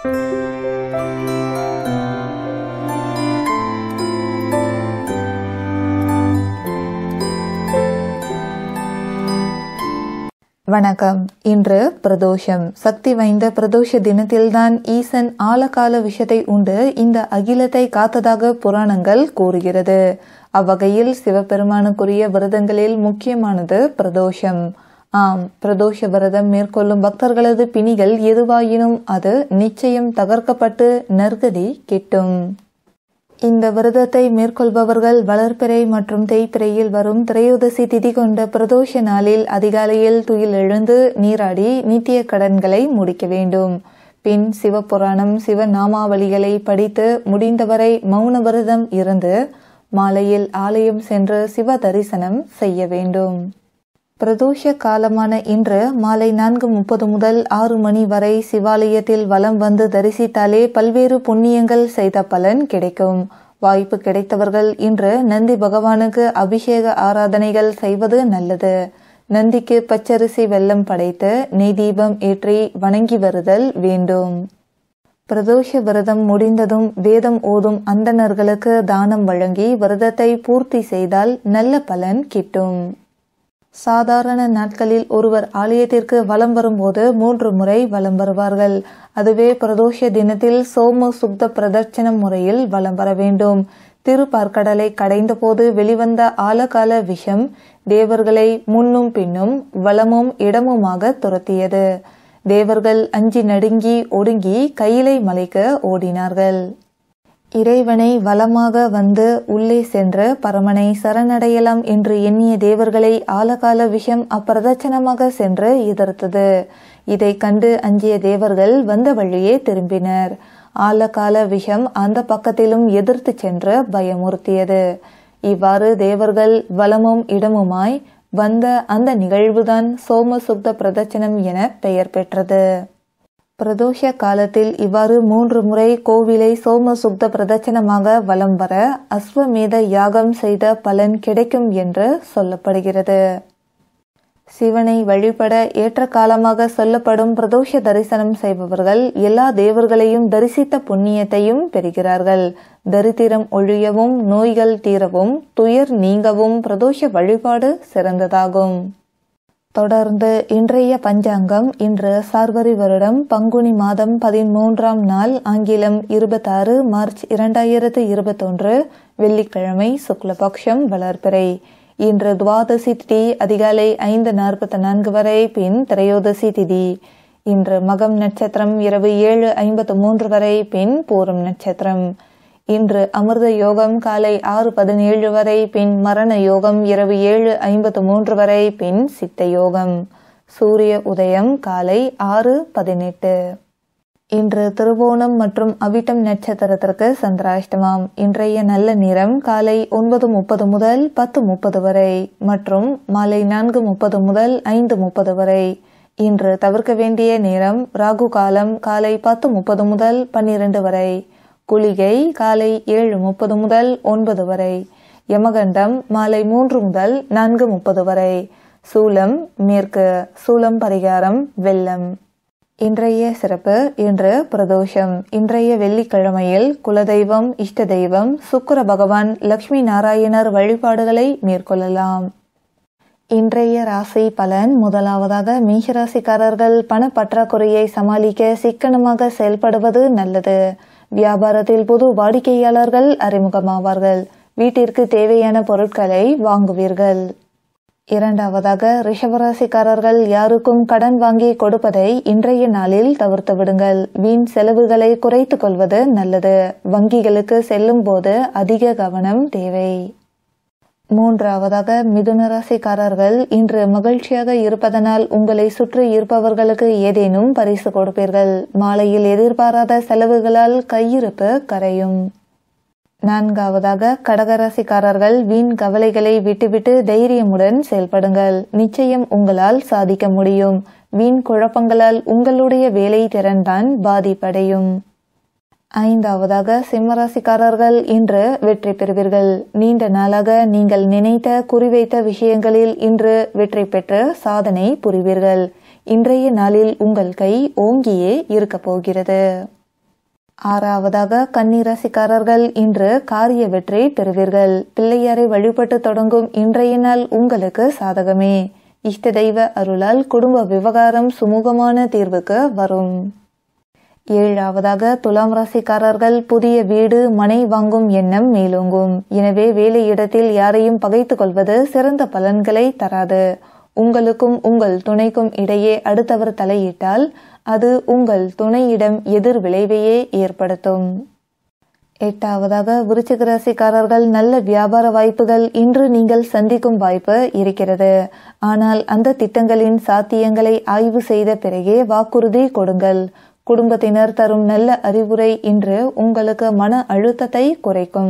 வணக்கம் இன்று பிரதோஷம் சக்தி வாய்ந்த பிரதோஷ தினத்தில்தான் ஈசன் ஆழகால விஷத்தை உண்டு இந்த அகிலத்தை காத்ததாக புராணங்கள் கூறுகிறது அவ்வகையில் சிவபெருமானுக்குரிய விரதங்களில் முக்கியமானது பிரதோஷம் ஆம் பிரதோஷ விரதம் மேற்கொள்ளும் பக்தர்களது பிணிகள் எதுவாயினும் அது நிச்சயம் தகர்க்கப்பட்டு நற்கதி கிட்டும் இந்த விரதத்தை மேற்கொள்பவர்கள் வளர்பிறை மற்றும் தேய்பிறையில் வரும் திரையோதசி திதி கொண்ட பிரதோஷ நாளில் அதிகாலையில் துயில் எழுந்து நீராடி நித்திய கடன்களை முடிக்க வேண்டும் பின் சிவபுராணம் சிவ நாமாவளிகளை படித்து முடிந்தவரை மௌன விரதம் இருந்து மாலையில் ஆலயம் சென்று சிவ தரிசனம் செய்ய வேண்டும் பிரதோஷ காலமான இன்று மாலை நான்கு முப்பது முதல் ஆறு மணி வரை சிவாலயத்தில் வலம் வந்து தரிசித்தாலே பல்வேறு புண்ணியங்கள் செய்த பலன் கிடைக்கும் வாய்ப்பு கிடைத்தவர்கள் இன்று நந்தி பகவானுக்கு அபிஷேக ஆராதனைகள் செய்வது நல்லது நந்திக்கு பச்சரிசி வெல்லம் படைத்து நெய் தீபம் ஏற்றி வணங்கி வருதல் வேண்டும் பிரதோஷ விரதம் முடிந்ததும் வேதம் ஓதும் அந்தணர்களுக்கு தானம் வழங்கி விரதத்தை பூர்த்தி செய்தால் நல்ல பலன் கிட்டும் சாதாரண நாட்களில் ஒருவர் ஆலயத்திற்கு வலம் வரும்போது மூன்று முறை வலம் வருவார்கள் அதுவே பிரதோஷ தினத்தில் சோம சுக்த பிரதர்ச்சனம் முறையில் வலம் வர வேண்டும் திருப்பார்க்கடலை கடைந்தபோது வெளிவந்த ஆழகால விஷம் தேவர்களை முன்னும் பின்னும் வலமும் இடமுமாக துரத்தியது தேவர்கள் அஞ்சி நடுங்கி ஒடுங்கி கையிலை மலைக்கு ஓடினார்கள் இறைவனை வலமாக வந்து உள்ளே சென்று பரமனை சரணடையலாம் என்று எண்ணிய தேவர்களை ஆலகால விஷம் அப்பிரதட்சணமாக சென்று எதிர்த்தது இதை கண்டு அஞ்சிய தேவர்கள் வந்த வழியே திரும்பினர் ஆலகால விஷம் அந்த பக்கத்திலும் எதிர்த்து சென்று பயமுறுத்தியது இவ்வாறு தேவர்கள் வலமும் இடமுமாய் வந்த அந்த நிகழ்வுதான் சோமசுப்த பிரதட்சணம் என பெயர் பெற்றது பிரதோஷ காலத்தில் இவ்வாறு மூன்று முறை கோவிலை சோம சுப்த பிரதட்சணமாக வலம் வர அஸ்வமேத யாகம் செய்த பலன் கிடைக்கும் என்று சொல்லப்படுகிறது சிவனை வழிபட ஏற்ற காலமாக சொல்லப்படும் பிரதோஷ தரிசனம் செய்பவர்கள் எல்லா தேவர்களையும் தரிசித்த புண்ணியத்தையும் பெறுகிறார்கள் தரித்திரம் ஒழியவும் நோய்கள் தீரவும் துயர் நீங்கவும் பிரதோஷ வழிபாடு சிறந்ததாகும் தொடர்ந்து இன்றைய பஞ்சாங்கம் இன்று சார்வரி வருடம் பங்குனி மாதம் பதிமூன்றாம் நாள் ஆங்கிலம் இருபத்தாறு மார்ச் இரண்டாயிரத்து இருபத்தொன்று வெள்ளிக்கிழமை சுக்லபக்ஷம் வளர்பிறை இன்று துவாதசி திதி அதிகாலை ஐந்து நாற்பத்தி நான்கு வரை பின் திரையோதசி திதி இன்று மகம் நட்சத்திரம் இரவு ஏழு ஐம்பத்து மூன்று வரை பின் பூரம் நட்சத்திரம் இன்று அமிர்த யோகம் காலை ஆறு பதினேழு வரை பின் மரண யோகம் இரவு ஏழு ஐம்பத்து மூன்று வரை பின் சித்த யோகம் சூரிய உதயம் காலை ஆறு பதினெட்டு இன்று திருவோணம் மற்றும் அவிட்டம் நட்சத்திரத்திற்கு சந்திராஷ்டமம் இன்றைய நல்ல நிறம் காலை ஒன்பது முப்பது முதல் பத்து முப்பது வரை மற்றும் மாலை நான்கு முப்பது முதல் ஐந்து முப்பது வரை இன்று தவிர்க்க வேண்டிய நேரம் ராகு காலம் காலை பத்து முப்பது முதல் பன்னிரண்டு வரை குளிகை காலை ஏழு முப்பது முதல் ஒன்பது வரை யமகண்டம் மாலை மூன்று முதல் நான்கு முப்பது வரை சூலம் மேற்கு சூலம் பரிகாரம் வெள்ளம் இன்றைய சிறப்பு இன்று பிரதோஷம் இன்றைய வெள்ளிக்கிழமையில் குலதெய்வம் இஷ்ட தெய்வம் சுக்கர பகவான் லக்ஷ்மி நாராயணர் வழிபாடுகளை மேற்கொள்ளலாம் இன்றைய ராசி பலன் முதலாவதாக மீஷராசிக்காரர்கள் பண பற்றாக்குறையை சமாளிக்க சிக்கனமாக செயல்படுவது நல்லது வியாபாரத்தில் புது வாடிக்கையாளர்கள் அறிமுகமாவார்கள் வீட்டிற்கு தேவையான பொருட்களை வாங்குவீர்கள் இரண்டாவதாக ரிஷபராசிக்காரர்கள் யாருக்கும் கடன் வாங்கி கொடுப்பதை இன்றைய நாளில் தவிர்த்து விடுங்கள் வீண் செலவுகளை குறைத்துக் கொள்வது நல்லது வங்கிகளுக்கு செல்லும் போது அதிக கவனம் தேவை மூன்றாவதாக மிதுன ராசிக்காரர்கள் இன்று மகிழ்ச்சியாக இருப்பதனால் உங்களை சுற்றி இருப்பவர்களுக்கு ஏதேனும் பரிசு கொடுப்பீர்கள் மாலையில் எதிர்பாராத செலவுகளால் கையிருப்பு கரையும் நான்காவதாக கடகராசிக்காரர்கள் வீண் கவலைகளை விட்டுவிட்டு தைரியமுடன் செயல்படுங்கள் நிச்சயம் உங்களால் சாதிக்க முடியும் வீண் குழப்பங்களால் உங்களுடைய வேலை திறன்தான் பாதிப்படையும் ஐந்தாவதாக சிம்மராசிக்காரர்கள் இன்று வெற்றி பெறுவீர்கள் நீண்ட நாளாக நீங்கள் நினைத்த குறிவைத்த விஷயங்களில் இன்று வெற்றி பெற்று சாதனை புரிவீர்கள் இன்றைய நாளில் உங்கள் கை ஓங்கியே இருக்கப் போகிறது ஆறாவதாக கன்னிராசிக்காரர்கள் இன்று காரிய வெற்றி பெறுவீர்கள் பிள்ளையாரை வழிபட்டு தொடங்கும் இன்றைய நாள் உங்களுக்கு சாதகமே இஷ்ட தெய்வ அருளால் குடும்ப விவகாரம் சுமூகமான தீர்வுக்கு வரும் ஏழாவதாக துலாம் ராசிக்காரர்கள் புதிய வீடு மனை வாங்கும் எண்ணம் மேலோங்கும் எனவே வேலையிடத்தில் யாரையும் பகைத்துக் கொள்வது சிறந்த பலன்களை தராது உங்களுக்கும் உங்கள் துணைக்கும் இடையே அடுத்தவர் தலையிட்டால் அது உங்கள் துணையிடம் எதிர் விளைவையே ஏற்படுத்தும் எட்டாவதாக விருச்சிக ராசிக்காரர்கள் நல்ல வியாபார வாய்ப்புகள் இன்று நீங்கள் சந்திக்கும் வாய்ப்பு இருக்கிறது ஆனால் அந்த திட்டங்களின் சாத்தியங்களை ஆய்வு செய்த பிறகே வாக்குறுதி கொடுங்கள் குடும்பத்தினர் தரும் நல்ல அறிவுரை இன்று உங்களுக்கு மன அழுத்தத்தை குறைக்கும்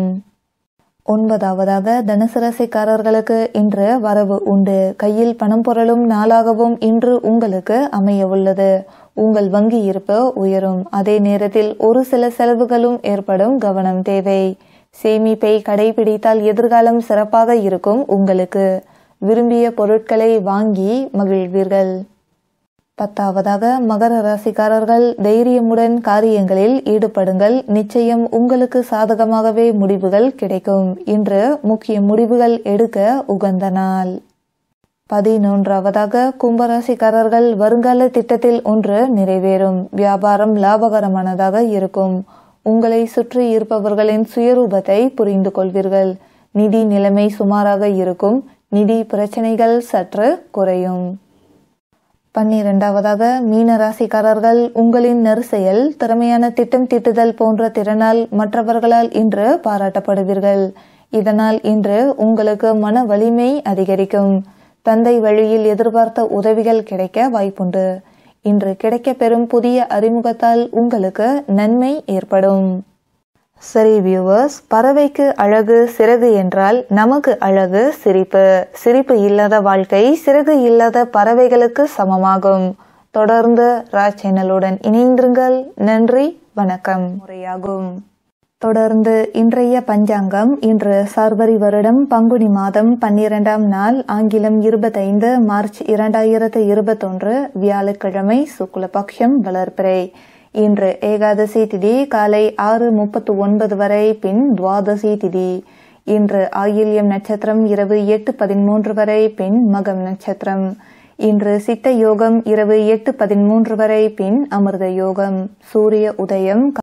ஒன்பதாவதாக தனுசு ராசிக்காரர்களுக்கு இன்று வரவு உண்டு கையில் பணம் புரளும் நாளாகவும் இன்று உங்களுக்கு அமைய உள்ளது உங்கள் வங்கி இருப்பு உயரும் அதே நேரத்தில் ஒரு சில செலவுகளும் ஏற்படும் கவனம் தேவை சேமிப்பை கடைபிடித்தால் எதிர்காலம் சிறப்பாக இருக்கும் உங்களுக்கு விரும்பிய பொருட்களை வாங்கி மகிழ்வீர்கள் பத்தாவதாக மகர ராசிக்காரர்கள் தைரியமுடன் காரியங்களில் ஈடுபடுங்கள் நிச்சயம் உங்களுக்கு சாதகமாகவே முடிவுகள் கிடைக்கும் இன்று முக்கிய முடிவுகள் எடுக்க உகந்த நாள் பதினொன்றாவதாக கும்பராசிக்காரர்கள் வருங்கால திட்டத்தில் ஒன்று நிறைவேறும் வியாபாரம் லாபகரமானதாக இருக்கும் உங்களை சுற்றி இருப்பவர்களின் சுயரூபத்தை புரிந்து கொள்வீர்கள் நிதி நிலைமை சுமாராக இருக்கும் நிதி பிரச்சனைகள் சற்று குறையும் பன்னிரெண்டாவதாக மீன ராசிக்காரர்கள் உங்களின் நெரிசெயல் திறமையான திட்டம் தீட்டுதல் போன்ற திறனால் மற்றவர்களால் இன்று பாராட்டப்படுவீர்கள் இதனால் இன்று உங்களுக்கு மன வலிமை அதிகரிக்கும் தந்தை வழியில் எதிர்பார்த்த உதவிகள் கிடைக்க வாய்ப்புண்டு இன்று கிடைக்கப்பெறும் புதிய அறிமுகத்தால் உங்களுக்கு நன்மை ஏற்படும் சரி வியூவர்ஸ் பறவைக்கு அழகு சிறகு என்றால் நமக்கு அழகு சிரிப்பு சிரிப்பு இல்லாத வாழ்க்கை சிறகு இல்லாத பறவைகளுக்கு சமமாகும் தொடர்ந்து ராஜ் சேனலுடன் இணைந்திருங்கள் நன்றி வணக்கம் முறையாகும் தொடர்ந்து இன்றைய பஞ்சாங்கம் இன்று சார்வரி வருடம் பங்குனி மாதம் பன்னிரெண்டாம் நாள் ஆங்கிலம் இருபத்தைந்து மார்ச் இரண்டாயிரத்து இருபத்தொன்று வியாழக்கிழமை சுக்லபக்ஷம் வளர்பிறை இன்று ஏகாதசி திதி காலை ஆறு முப்பத்து ஒன்பது வரை பின் துவாதசி திதி இன்று ஆயில்யம் நட்சத்திரம் இரவு எட்டு பதிமூன்று வரை பின் மகம் நட்சத்திரம் இன்று சித்த யோகம் இரவு எட்டு பதிமூன்று வரை பின் அமிர்த யோகம் சூரிய உதயம்